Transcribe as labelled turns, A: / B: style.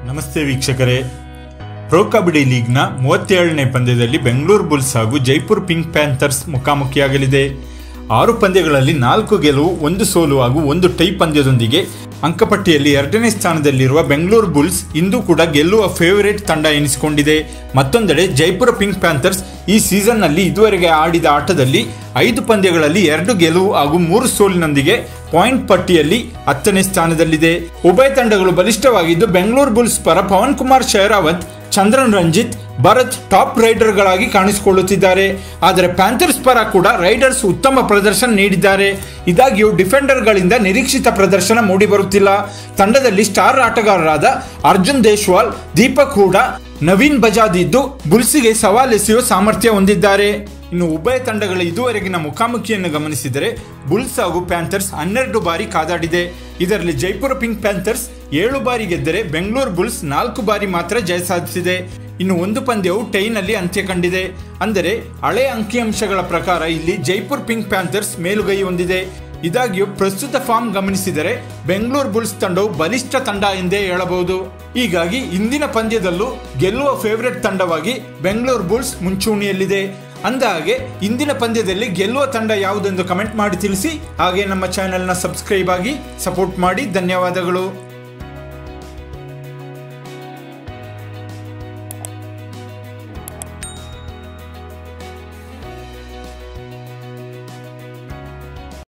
A: ನಮಸ್ತೆ ವೀಕ್ಷಕರೇ ಪ್ರೊ ಕಬಡ್ಡಿ ಲೀಗ್ನ ಮೂವತ್ತೇಳನೇ ಪಂದ್ಯದಲ್ಲಿ ಬೆಂಗಳೂರು ಬುಲ್ಸ್ ಹಾಗೂ ಜೈಪುರ್ ಪಿಂಕ್ ಪ್ಯಾಂಥರ್ಸ್ ಮುಖಾಮುಖಿಯಾಗಲಿದೆ ಆರು ಪಂದ್ಯಗಳಲ್ಲಿ ನಾಲ್ಕು ಗೆಲುವು ಒಂದು ಸೋಲು ಹಾಗೂ ಒಂದು ಟೈ ಪಂದ್ಯದೊಂದಿಗೆ ಅಂಕಪಟ್ಟಿಯಲ್ಲಿ ಎರಡನೇ ಸ್ಥಾನದಲ್ಲಿರುವ ಬೆಂಗಳೂರು ಬುಲ್ಸ್ ಇಂದು ಕೂಡ ಗೆಲ್ಲುವ ಫೇವರೇಟ್ ತಂಡ ಎನಿಸಿಕೊಂಡಿದೆ ಮತ್ತೊಂದೆಡೆ ಜೈಪುರ ಪಿಂಕ್ ಪ್ಯಾಂಥರ್ಸ್ ಈ ಸೀಸನ್ನಲ್ಲಿ ಇದುವರೆಗೆ ಆಡಿದ ಆಟದಲ್ಲಿ ಐದು ಪಂದ್ಯಗಳಲ್ಲಿ ಎರಡು ಗೆಲುವು ಹಾಗೂ ಮೂರು ಸೋಲಿನೊಂದಿಗೆ ಪಾಯಿಂಟ್ ಪಟ್ಟಿಯಲ್ಲಿ ಹತ್ತನೇ ಸ್ಥಾನದಲ್ಲಿದೆ ಉಭಯ ತಂಡಗಳು ಬಲಿಷ್ಠವಾಗಿದ್ದು ಬೆಂಗಳೂರು ಬುಲ್ಸ್ ಪರ ಪವನ್ ಕುಮಾರ್ ಶೆಹರಾವತ್ ಚಂದ್ರನ್ ರಂಜಿತ್ ಭರತ್ ಟಾಪ್ ರೈಡರ್ಗಳಾಗಿ ಕಾಣಿಸಿಕೊಳ್ಳುತ್ತಿದ್ದಾರೆ ಆದರೆ ಪ್ಯಾಂಥರ್ಸ್ ಪರ ಕೂಡ ರೈಡರ್ಸ್ ಉತ್ತಮ ಪ್ರದರ್ಶನ ನೀಡಿದ್ದಾರೆ ಇದಾಗಿಯೂ ಡಿಫೆಂಡರ್ಗಳಿಂದ ನಿರೀಕ್ಷಿತ ಪ್ರದರ್ಶನ ಮೂಡಿಬರುತ್ತಿಲ್ಲ ತಂಡದಲ್ಲಿ ಸ್ಟಾರ್ ಆಟಗಾರರಾದ ಅರ್ಜುನ್ ದೇಶ್ವಾಲ್ ದೀಪಕ್ ಹೂಡಾ ನವೀನ್ ಬಜಾದ್ ಇದ್ದು ಬುಲ್ಸಿಗೆ ಸವಾಲೆಸೆಯುವ ಸಾಮರ್ಥ್ಯ ಹೊಂದಿದ್ದಾರೆ ಇನ್ನು ಉಭಯ ತಂಡಗಳ ಇದುವರೆಗಿನ ಮುಖಾಮುಖಿಯನ್ನು ಗಮನಿಸಿದರೆ ಬುಲ್ಸ್ ಹಾಗೂ ಪ್ಯಾಂಥರ್ಸ್ ಹನ್ನೆರಡು ಬಾರಿ ಕಾದಾಡಿದೆ ಇದರಲ್ಲಿ ಜೈಪುರ ಪಿಂಕ್ ಪ್ಯಾಂಥರ್ಸ್ ಏಳು ಬಾರಿ ಗೆದ್ದರೆ ಬೆಂಗಳೂರು ಬುಲ್ಸ್ ನಾಲ್ಕು ಬಾರಿ ಮಾತ್ರ ಜಯ ಸಾಧಿಸಿದೆ ಇನ್ನು ಒಂದು ಪಂದ್ಯವು ಟೈನಲ್ಲಿ ಅಂತ್ಯ ಕಂಡಿದೆ ಅಂದರೆ ಹಳೆಯ ಅಂಕಿಅಂಶಗಳ ಪ್ರಕಾರ ಇಲ್ಲಿ ಜೈಪುರ್ ಪಿಂಕ್ ಪ್ಯಾಂಥರ್ಸ್ ಮೇಲುಗೈ ಹೊಂದಿದೆ ಇದಾಗಿಯೂ ಪ್ರಸ್ತುತ ಫಾರ್ಮ್ ಗಮನಿಸಿದರೆ ಬೆಂಗಳೂರು ಬುಲ್ಸ್ ತಂಡವು ಬಲಿಷ್ಠ ತಂಡ ಎಂದೇ ಹೇಳಬಹುದು ಹೀಗಾಗಿ ಇಂದಿನ ಪಂದ್ಯದಲ್ಲೂ ಗೆಲ್ಲುವ ಫೇವರೆಟ್ ತಂಡವಾಗಿ ಬೆಂಗಳೂರು ಬುಲ್ಸ್ ಮುಂಚೂಣಿಯಲ್ಲಿದೆ ಅಂದಹಾಗೆ ಇಂದಿನ ಪಂದ್ಯದಲ್ಲಿ ಗೆಲ್ಲುವ ತಂಡ ಯಾವುದೆಂದು ಕಮೆಂಟ್ ಮಾಡಿ ತಿಳಿಸಿ ಹಾಗೆ ನಮ್ಮ ಚಾನೆಲ್ನ ಸಬ್ಸ್ಕ್ರೈಬ್ ಆಗಿ ಸಪೋರ್ಟ್ ಮಾಡಿ ಧನ್ಯವಾದಗಳು